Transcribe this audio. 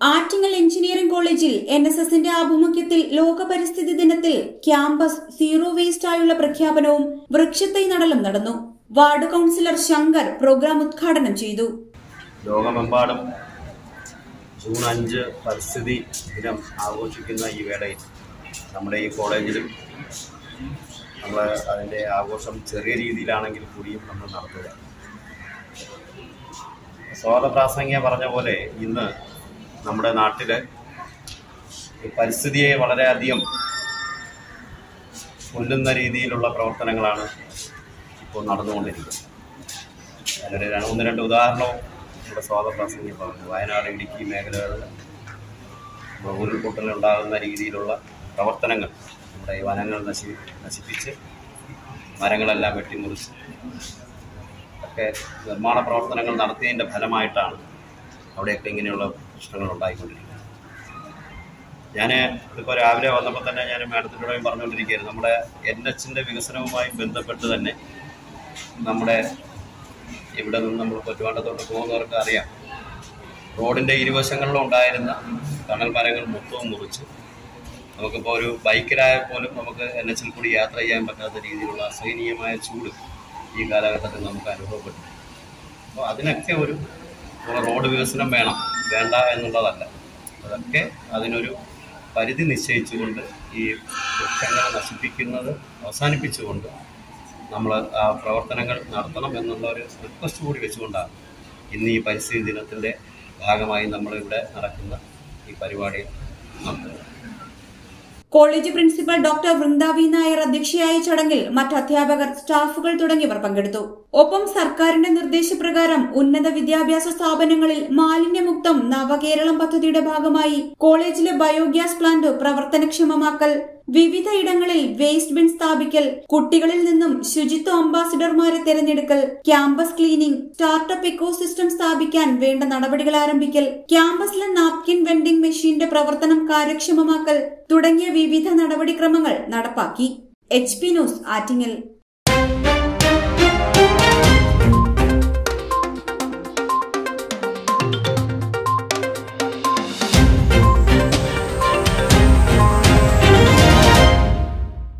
Attingal engineering കോളേജിൽ N S എസിന്റെ ആഭിമുഖ്യത്തിൽ ലോക പരിസ്ഥിതി ദിനത്തിൽ ക്യാമ്പസ് സീറോ വേസ്റ്റ് ആയുള്ള പ്രഖ്യാപനവും വൃക്ഷത്തൈ നടലും നടന്നു വാർഡ് കൌൺസിലർ ശങ്കർ പ്രോഗ്രാം ഉദ്ഘാടനം ചെയ്തു ലോകമെമ്പാടും ജൂൺ അഞ്ച് പരിസ്ഥിതി ദിനം ആഘോഷിക്കുന്ന ഈ വേളയിൽ നമ്മുടെ ഈ കോളേജിലും നമ്മൾ അതിൻ്റെ ആഘോഷം ചെറിയ രീതിയിലാണെങ്കിൽ കൂടിയും നമ്മൾ നടത്തുക സ്വാതപ്രാസംഗിക പറഞ്ഞ പോലെ ഇന്ന് നമ്മുടെ നാട്ടിൽ ഈ പരിസ്ഥിതിയെ വളരെയധികം കൊല്ലുന്ന രീതിയിലുള്ള പ്രവർത്തനങ്ങളാണ് ഇപ്പോൾ നടന്നുകൊണ്ടിരിക്കുന്നത് അതിനൊരു ര- ഒന്ന് രണ്ട് ഉദാഹരണവും നമ്മുടെ സ്വാതപ്രാസംഗി പറഞ്ഞു വയനാട് ഇടുക്കി മേഖലകളിൽ നമ്മുടെ ഉരുൾപൊട്ടൽ ഉണ്ടാകുന്ന രീതിയിലുള്ള പ്രവർത്തനങ്ങൾ നമ്മുടെ ഈ വനങ്ങൾ നശി നശിപ്പിച്ച് മരങ്ങളെല്ലാം വെട്ടിമുറിച്ച് ഒക്കെ നിർമ്മാണ പ്രവർത്തനങ്ങൾ നടത്തിയതിൻ്റെ ഫലമായിട്ടാണ് അവിടെയൊക്കെ ഇങ്ങനെയുള്ള പ്രശ്നങ്ങൾ ഉണ്ടായിക്കൊണ്ടിരിക്കുന്നത് ഞാൻ ഇതിപ്പോൾ രാവിലെ വന്നപ്പോൾ തന്നെ ഞാൻ മാഡത്തിനോടും പറഞ്ഞുകൊണ്ടിരിക്കുകയായിരുന്നു നമ്മുടെ എൻ എച്ചിൻ്റെ വികസനവുമായി ബന്ധപ്പെട്ട് തന്നെ നമ്മുടെ ഇവിടെ നിന്ന് നമ്മൾ പൊറ്റുവാണ്ടത്തോട്ട് പോകുന്നവർക്ക് അറിയാം റോഡിൻ്റെ ഇരുവശങ്ങളിലും ഉണ്ടായിരുന്ന തണൽ മരങ്ങൾ മൊത്തവും മുറിച്ച് നമുക്കിപ്പോൾ ഒരു ബൈക്കിലായാൽ പോലും നമുക്ക് എൻ എച്ചിൽ കൂടി യാത്ര ചെയ്യാൻ പറ്റാത്ത രീതിയിലുള്ള അസഹനീയമായ ചൂട് ഈ കാലഘട്ടത്തിൽ നമുക്ക് അനുഭവപ്പെട്ടു അപ്പോൾ അതിനൊക്കെ ഒരു ഒരു റോഡ് വികസനം വേണം വേണ്ട എന്നുള്ളതല്ല അതൊക്കെ അതിനൊരു പരിധി നിശ്ചയിച്ചുകൊണ്ട് ഈ വൃക്ഷങ്ങൾ നശിപ്പിക്കുന്നത് അവസാനിപ്പിച്ചുകൊണ്ട് നമ്മൾ ആ പ്രവർത്തനങ്ങൾ നടത്തണം എന്നുള്ള ഒരു റിക്വസ്റ്റ് കൂടി വെച്ചുകൊണ്ടാണ് ഇന്ന് ഈ പരിസ്ഥിതി ദിനത്തിൻ്റെ ഭാഗമായി നമ്മളിവിടെ നടക്കുന്ന ഈ പരിപാടി നടത്തുന്നത് college principal doctor Vrinda V Nair അധ്യക്ഷയായ ചടങ്ങിൽ മറ്റ് അധ്യാപകർ സ്റ്റാഫുകൾ തുടങ്ങിയവർ പങ്കെടുത്തു ഒപ്പം സർക്കാരിന്റെ നിർദ്ദേശപ്രകാരം ഉന്നത വിദ്യാഭ്യാസ സ്ഥാപനങ്ങളിൽ മാലിന്യമുക്തം നവകേരളം പദ്ധതിയുടെ ഭാഗമായി കോളേജിലെ ബയോഗ്യാസ് പ്ലാന്റ് പ്രവർത്തനക്ഷമമാക്കൽ വിവിധ ഇടങ്ങളിൽ വേസ്റ്റ് ബിൻ സ്ഥാപിക്കൽ കുട്ടികളിൽ നിന്നും ശുചിത്വ അംബാസിഡർമാരെ തിരഞ്ഞെടുക്കൽ ക്യാമ്പസ് ക്ലീനിംഗ് സ്റ്റാർട്ടപ്പ് ഇക്കോസിസ്റ്റം സ്ഥാപിക്കാൻ വേണ്ട നടപടികൾ ആരംഭിക്കൽ ക്യാമ്പസിലെ നാപ്കിൻ വെൻഡിംഗ് മെഷീന്റെ പ്രവർത്തനം കാര്യക്ഷമമാക്കൽ തുടങ്ങിയ വിവിധ നടപടിക്രമങ്ങൾ നടപ്പാക്കി എച്ച് പി ന്യൂസ് ആറ്റിങ്ങൽ